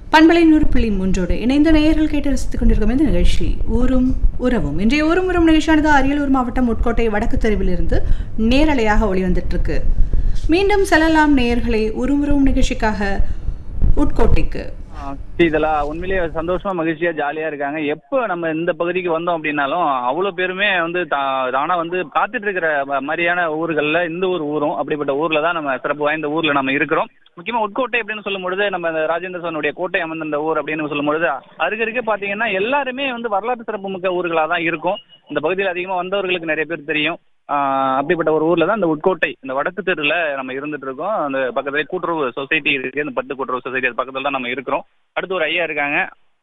பண்பலை நூறு புள்ளி மூன்றோடு இணைந்த நேயர்கள் கேட்டு ரசித்துக் கொண்டிருக்கும் இந்த நிகழ்ச்சி ஊரும் உறவும் இன்றைய ஊரும் உறவும் நிகழ்ச்சியானது அரியலூர் மாவட்டம் உட்கோட்டை வடக்கு தெருவிலிருந்து நேரலையாக ஒளிவந்துட்டு இருக்கு மீண்டும் செல்லலாம் நேயர்களை ஊரும் உறவும் நிகழ்ச்சிக்காக உட்கோட்டைக்கு இதெல்லாம் உண்மையிலேயே சந்தோஷமா மகிழ்ச்சியா ஜாலியா இருக்காங்க எப்போ நம்ம இந்த பகுதிக்கு வந்தோம் அப்படின்னாலும் அவ்வளவு பேருமே வந்து தா- தானா வந்து காத்துட்டு இருக்கிற ம- மாதிரியான ஊர்கள்ல இந்த ஒரு ஊரும் அப்படிப்பட்ட ஊர்ல தான் நம்ம சிறப்பு வாய்ந்த ஊர்ல நம்ம இருக்கிறோம் முக்கியமா உட்கோட்டை அப்படின்னு சொல்லும் பொழுது நம்ம இந்த ராஜேந்திர சோனுடைய கோட்டை அமர்ந்த ஊர் அப்படின்னு சொல்லும் பொழுது அருகருகே பாத்தீங்கன்னா எல்லாருமே வந்து வரலாற்று சிறப்பு மிக்க ஊர்களா தான் இருக்கும் இந்த பகுதியில் அதிகமா வந்தவர்களுக்கு நிறைய பேர் தெரியும் ஆஹ் அப்படிப்பட்ட ஒரு ஊர்ல தான் இந்த உட்கோட்டை இந்த வடக்கு தெருல நம்ம இருந்துட்டு இருக்கோம் அந்த பக்கத்துல கூட்டுறவு சொசைட்டி இருக்கு இந்த பட்டு கூட்டுறவு சொசைட்டி அது பக்கத்துல தான் நம்ம இருக்கிறோம் அடுத்து ஒரு ஐயா இருக்காங்க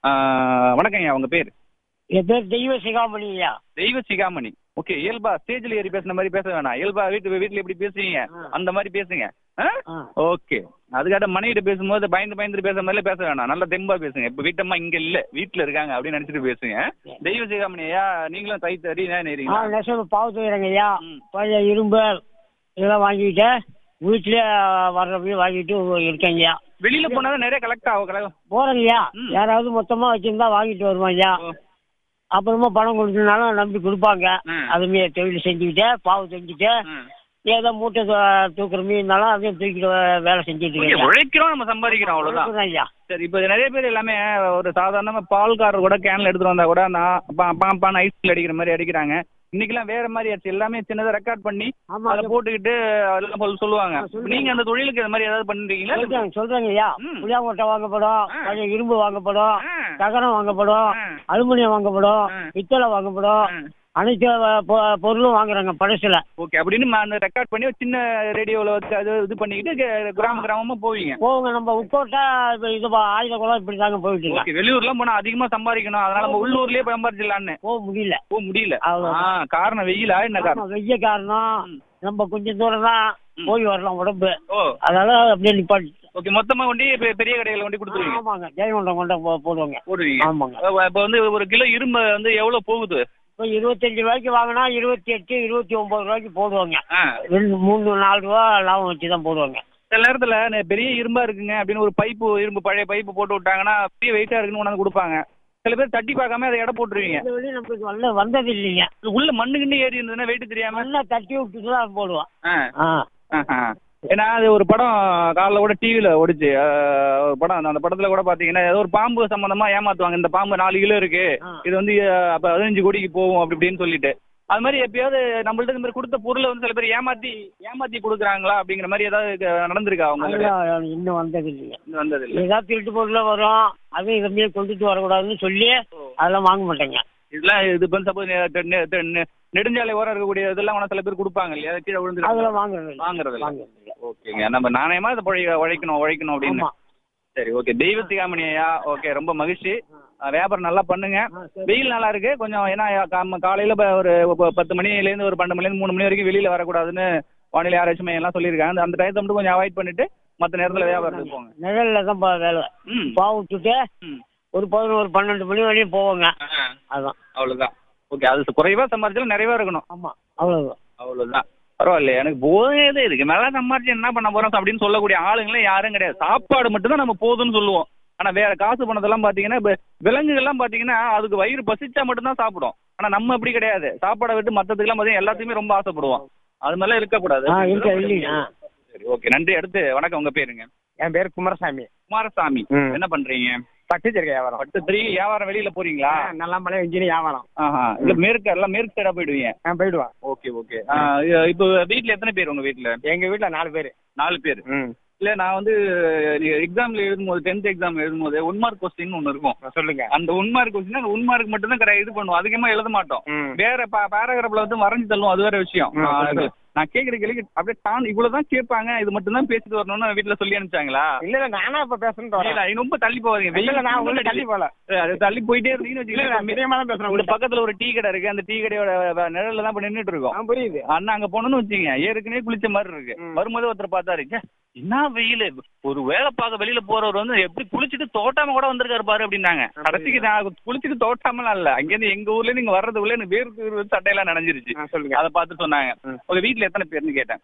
ஆஹ் வணக்கம் ஐயா உங்க பேர் என் பேர் தெய்வ சிகாமணி ஐயா தெய்வ சிகாமணி ஓகே இயல்பா ஸ்டேஜ்ல ஏறி பேசுன மாதிரி பேச வேணாம் இயல்பா வீட்டு வீட்டுல எப்படி பேசுவீங்க அந்த மாதிரி பேசுங்க ஆ. ஓகே அதுக்காக மனைவிட்ட பேசும்போது பயந்து பயந்துட்டு பேசுற மாதிரி பேச வேணாம் நல்லா தெம்பா பேசுங்க இப்ப வீட்டம்மா இங்க இல்ல வீட்டுல இருக்காங்க அப்படின்னு நினைச்சிட்டு பேசுங்க தெய்வ சிகாமணி ஐயா நீங்களும் தை தறி ஆ நேரீங்களா நெசவு பாவு செய்கிறேங்க ஐயா ம். பழைய இரும்பு இதெல்லாம் வாங்கிட்டு வீட்டிலே வர்றப்பையும் வாங்கிட்டு இருக்கேங்க ஐயா வெளியில போனாதான் நிறைய கலெக்ட் ஆகும் கலெக்ட் போகிறேங்க ஐயா ம். யாராவது மொத்தமாக வச்சிருந்தா வாங்கிட்டு வருவாங்க ஐயா ஓ. அப்புறமா பணம் கொடுத்தனாலும் நம்பி கொடுப்பாங்க ம். அதுமே தொழில் செஞ்சுக்கிட்டு பாவு செஞ்சுட்டு ம். ஏதோ மூட்டை தூ- தூக்குற மீனாலும் அதையும் தூக்கிட்டு வே- வேலை செஞ்சுட்டு ஓகே, இருக்கேன் உழைக்கிறோம் நம்ம சம்பாதிக்கிறோம் அவ்வளவுதான் ஐயா. ஐயா சரி இப்போ நிறைய பேர் எல்லாமே ஒரு சாதாரணமா பால்காரர் கூட கேன்ல எடுத்துட்டு வந்தா கூட நான் பா பா- பான்னு ஐஸ்ல அடிக்கிற மாதிரி அடிக்கிறாங்க இன்னைக்கெல்லாம் வேற மாதிரி ஆச்சு எல்லாமே சின்னதா ரெக்கார்ட் பண்ணி ஆமா அதை போட்டுக்கிட்டு அதெல்லாம் சொல் சொல்லுவாங்க ஆ, சொல்லுங்க. நீங்க அந்த தொழிலுக்கு இந்த மாதிரி ஏதாவது பண்றீங்களா சொல்றேங்க சொல்றேங்க ஐயா ம். புளியாங்கொட்டை வாங்கப்படும் ஆ. பழைய இரும்பு வாங்கப்படும் ஆ. தகரம் வாங்கப்படும் ஆ. அலுமினியம் வாங்கப்படும் ஆ. பித்தளை வாங்கப்படும் ஆ. அனைத்து வ- பொ- பொருளும் வாங்குறாங்க பழசுல ஓகே அப்படின்னு ம- அந்த ரெக்கார்ட் பண்ணி ஒரு சின்ன ரேடியோல வச்சு அது இது பண்ணிக்கிட்டு கே- கிராம கிராமமா போவீங்க போங்க நம்ம உட்கோட்டை இப்ப இது பா- ஆயுத குளம் இப்படி தாங்க போயிட்டு இருக்கேன் ஓகே வெளியூர்லாம் போனா அதிகமா சம்பாதிக்கணும் அதனால நம்ம உள்ளூர்லயே சம்பாதிச்சிடலான்னு போக முடியல போக முடியல அவ்வளவுதான். ஆ காரணம் வெயிலா என்ன ஆமா, காரணம் வெய்ய காரணம் ம். நம்ம கொஞ்சம் தூரம் தான் ம். போய் வரலாம் உடம்பு ஓ அதனால அப்படியே நிப்பாட்டி ஓகே மொத்தமா கொண்டு பெ- பெரிய கடையில கொண்டு கொடுத்துருவீங்க ஆமாங்க ஜெயங்கொண்டம் கொண்ட போ- போடுவாங்க போடுவீங்க ஆமாங்க இப்போ வந்து ஒரு கிலோ இரும்பு வந்து எவ்வளவு போகுது இப்போ இருபத்தஞ்சு ரூபாய்க்கு வாங்கினா இருபத்தி எட்டு இருபத்தி ஒன்பது ரூபாய்க்கு போடுவாங்க ஆ ரெண்டு மூணு நாலு ரூபா லாபம் வச்சு தான் போடுவாங்க சில நேரத்துல நெ- பெரிய இரும்பா இருக்குங்க அப்படின்னு ஒரு பைப்பு இரும்பு பழைய பைப்பு போட்டு விட்டாங்கன்னா பெரிய வெயிட்டா இருக்குன்னு கொண்டாந்து கொடுப்பாங்க சில பேர் தட்டி பார்க்காம அதை எடை போட்டுருவீங்க இந்த வழி நம்மளுக்கு வரல வந்தது இல்லைங்க உள்ள மண்ணு கிண்ணு ஏறி இருந்ததுன்னா வெயிட் தெரியாம நல்லா தட்டி விட்டுட்டு தான் போடுவான் ஆ, ஆ ஆஹா. ஏன்னா அது ஒரு படம் காலைல கூட டிவியில ஓடிச்சு ஆஹ், ஒரு படம் அந்த- அந்த படத்துல கூட பாத்தீங்கன்னா ஏதோ ஒரு பாம்பு சம்பந்தமா ஏமாத்துவாங்க இந்த பாம்பு நாலு கிலோ இருக்கு ஆ. இது வந்து அஹ், அப்ப பதினஞ்சு கோடிக்கு போகும் அப்படி இப்படின்னு சொல்லிட்டு அது மாதிரி எப்பயாவது நம்மள்ட்ட இந்த மாதிரி கொடுத்த பொருளை வந்து சில பேர் ஏமாத்தி ஏமாத்தி கொடுக்குறாங்களா அப்படிங்கிற மாதிரி ஏதாவது இது நடந்திருக்கா அவங்க அதெல்லாம் இன்னும் வந்தது இல்லைங்க வந்தது இல்ல ஏதாவது திருட்டு பொருள் வரும் அதையும் கம்மியாக கொண்டுட்டு வரக்கூடாதுன்னு சொல்லி அதெல்லாம் வாங்க மாட்டேங்க இதெல்லாம் இது இப்போ சப்போஸ் நெடுஞ்சாலை ஓரம் இருக்கக்கூடிய இதெல்லாம் கூட சில பேர் கொடுப்பாங்க இல்லையா அது கீழே விழுந்து அதெல்லாம் வாங்குறது இல்லை வாங்குறது இல்ல வாங்குறது இல்லை ஓகேங்க நம்ம நாணயமா இதை பொழை- உழைக்கணும் உழைக்கணும் அப்படின்னு ஆமா சரி ஓகே தெய்வத்திகாமணி ஐயா ஓகே ரொம்ப மகிழ்ச்சி அஹ் வியாபாரம் நல்லா பண்ணுங்க ஆ, சரி. வெயில் நல்லா இருக்கு கொஞ்சம் ஏன்னா காம- காலையில ப- ஒரு ப- பத்து மணிலேருந்து ஒரு பன்னெண்டு மணிலேருந்து மூணு மணி வரைக்கும் வெளியில வரக்கூடாதுன்னு வானிலை ஆராய்ச்சி மையம் எல்லாம் சொல்லியிருக்காங்க அந்த- அந்த டயத்தை மட்டும் கொஞ்சம் அவாய்ட் பண்ணிட்டு மற்ற நேரத்துல வியாபாரத்துக்கு போங்க நிழல்ல தான் பா- வேலை ம் பாவு விட்டுட்டு ம் ஒரு பதினோரு பன்னெண்டு மணி வரையும் போவோங்க ஆ, அதான் அவ்வளவுதான் ஓகே அது குறைவா சம்பாதிச்சாலும் நிறைவா இருக்கணும் ஆமா அவ்வளவுதான் அவ்வளவுதான் பரவாயில்ல எனக்கு போதே இருக்கு நல்லா சம்பாரிச்சு என்ன பண்ண போறோம் அப்படின்னு சொல்லக்கூடிய ஆளுங்களே யாரும் கிடையாது சாப்பாடு மட்டும்தான் நம்ம போதும்னு சொல்லுவோம் ஆனா வேற காசு பணத்தெல்லாம் பாத்தீங்கன்னா இப்ப விலங்குகள்லாம் பாத்தீங்கன்னா அதுக்கு வயிறு பசிச்சா மட்டும்தான் சாப்பிடும் ஆனா நம்ம அப்படி கிடையாது சாப்பாடை விட்டு மத்ததுக்கெல்லாம் பாத்தீங்கன்னா எல்லாத்தையுமே ரொம்ப ஆசைப்படுவோம் அது மாதிரிலாம் இருக்கக்கூடாது ஆ இருக்க இல்லைங்க ஆ. சரி ஓகே நன்றி அடுத்து வணக்கம் உங்க பேருங்க என் பேர் குமாரசாமி குமாரசாமி ம். என்ன பண்றீங்க பட்டு இருக்க வியாபாரம் பட்டு த்ரீ வியாபாரம் வெளியில போறீங்களா நல்லா மலை இன்ஜினி வியாபாரம் ஆஹா இல்ல மேற்கு எல்லாம் மேற்கு சைடா போயிடுவீங்க நான் போயிடுவேன் ஓகே ஓகே இப்போ வீட்ல எத்தனை பேர் உங்க வீட்ல எங்க வீட்டுல நாலு பேர் நாலு பேர் ம் இல்ல நான் வந்து எக்ஸாம்ல எழுதும்போது டென்த் எக்ஸாம் எழுதும்போது ஒன் மார்க் கொஸ்டின் ஒன்னு இருக்கும் சொல்லுங்க அந்த ஒன் மார்க் கொஸ்டின் அந்த ஒன் மார்க் மட்டும் தான் correct இது பண்ணுவோம் அதிகமா எழுத மாட்டோம் ம் வேற பேராகிராஃப்ல வந்து வரைஞ்சு தள்ளுவோம் அது வேற விஷயம் ம், ஆ, சொல்லுங்க. இது- நான் கேக்குற கேள்வி அப்படியே டான் இவ்வளவுதான் கேட்பாங்க இது மட்டும் தான் பேசிட்டு வரணும்னு வீட்டுல சொல்லி அனுப்பிச்சாங்களா இல்ல இல்ல நானா இப்ப பேசணும்னு வரேன் இல்ல, இது ரொம்ப தள்ளி போவாதீங்க இல்ல இல்ல நான் உங்களை தள்ளி போல அது தள்ளி போயிட்டே இருந்தீங்கன்னு இல்ல இல்ல நான் வச்சுக்கோங்க மீடியமா தான் பேசுறேன் உங்க உங்கள்ட்ட. பக்கத்துல ஒரு டீ கடை இருக்கு அந்த டீ கடையோட வ- நிழல்ல தான் இப்ப நின்னுட்டு இருக்கோம் ஆ புரியுது அண்ணா அங்க போனோம்னு வச்சுங்க ஏற்கனவே குளிச்ச மாதிரி இருக்கு ம். வரும்போது ஒருத்தர் பார்த்தாரு "ச்சே, என்ன வெயில் ஒரு வேலை பார்க்க வெளியில போறவர் வந்து எப்படி குளிச்சுட்டு தோட்டாம கூட வந்திருக்காரு பாரு அப்படின்னாங்க கடைசிக்கு நான் குளிச்சுட்டு தோட்டாமலாம் இல்ல அங்கேருந்து எங்க ஊர்ல இருந்து இங்க வர்றதுக்குள்ள எனக்கு வேர்த்து வேர்த்து சட்டையெல்லாம் நனைஞ்சிருச்சு ஆ சொல்லுங்க அதை பார்த்து சொன்னாங்க ம். உங்க வீட்டுல எத்தனை பேர்னு கேட்டேன்